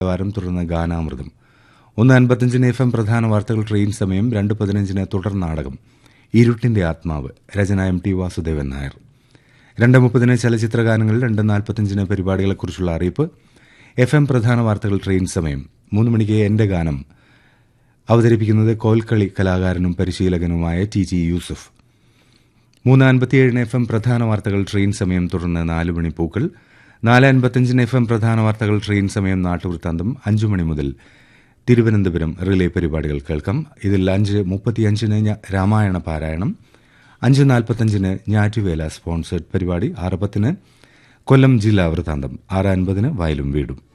വാരം തുടർന്ന് ഗാനാമൃതം ഒന്ന് അൻപത്തഞ്ചിന് എഫ് എം പ്രധാന വാർത്തകൾ ട്രെയിൻ സമയം രണ്ട് പതിനഞ്ചിന് തുടർ നാടകം ഇരുട്ടിന്റെ ആത്മാവ് രചന എം ടി വാസുദേവൻ നായർ രണ്ട് മുപ്പതിന് ചലച്ചിത്ര ഗാനങ്ങൾ രണ്ട് നാൽപ്പത്തഞ്ചിന് പരിപാടികളെക്കുറിച്ചുള്ള അറിയിപ്പ് എഫ് എം പ്രധാന വാർത്തകൾ ട്രെയിൻ സമയം മൂന്ന് മണിക്ക് എന്റെ ഗാനം അവതരിപ്പിക്കുന്നത് കോൽക്കളി കലാകാരനും പരിശീലകനുമായ ടി ജി യൂസഫ് മൂന്ന് അൻപത്തിയേഴിന് എഫ് എം പ്രധാന വാർത്തകൾ ട്രെയിൻ സമയം തുടർന്ന് നാല് മണി പൂക്കൾ നാല് അൻപത്തഞ്ചിന് എഫ് എം പ്രധാന വാർത്തകൾ ട്രെയിൻ സമയം നാട്ടുവൃത്താന്തം അഞ്ചു മണി മുതൽ തിരുവനന്തപുരം റിലേ പരിപാടികൾ കേൾക്കാം ഇതിൽ അഞ്ച് മുപ്പത്തിയഞ്ചിന് ഞ- രാമായണ പാരായണം അഞ്ച് നാൽപ്പത്തഞ്ചിന് ഞാറ്റുവേല സ്പോൺസേഡ് പരിപാടി ആറ് പത്തിന് കൊല്ലം ജില്ലാ വൃത്താന്തം ആറ് അൻപതിന് വയലും വീടും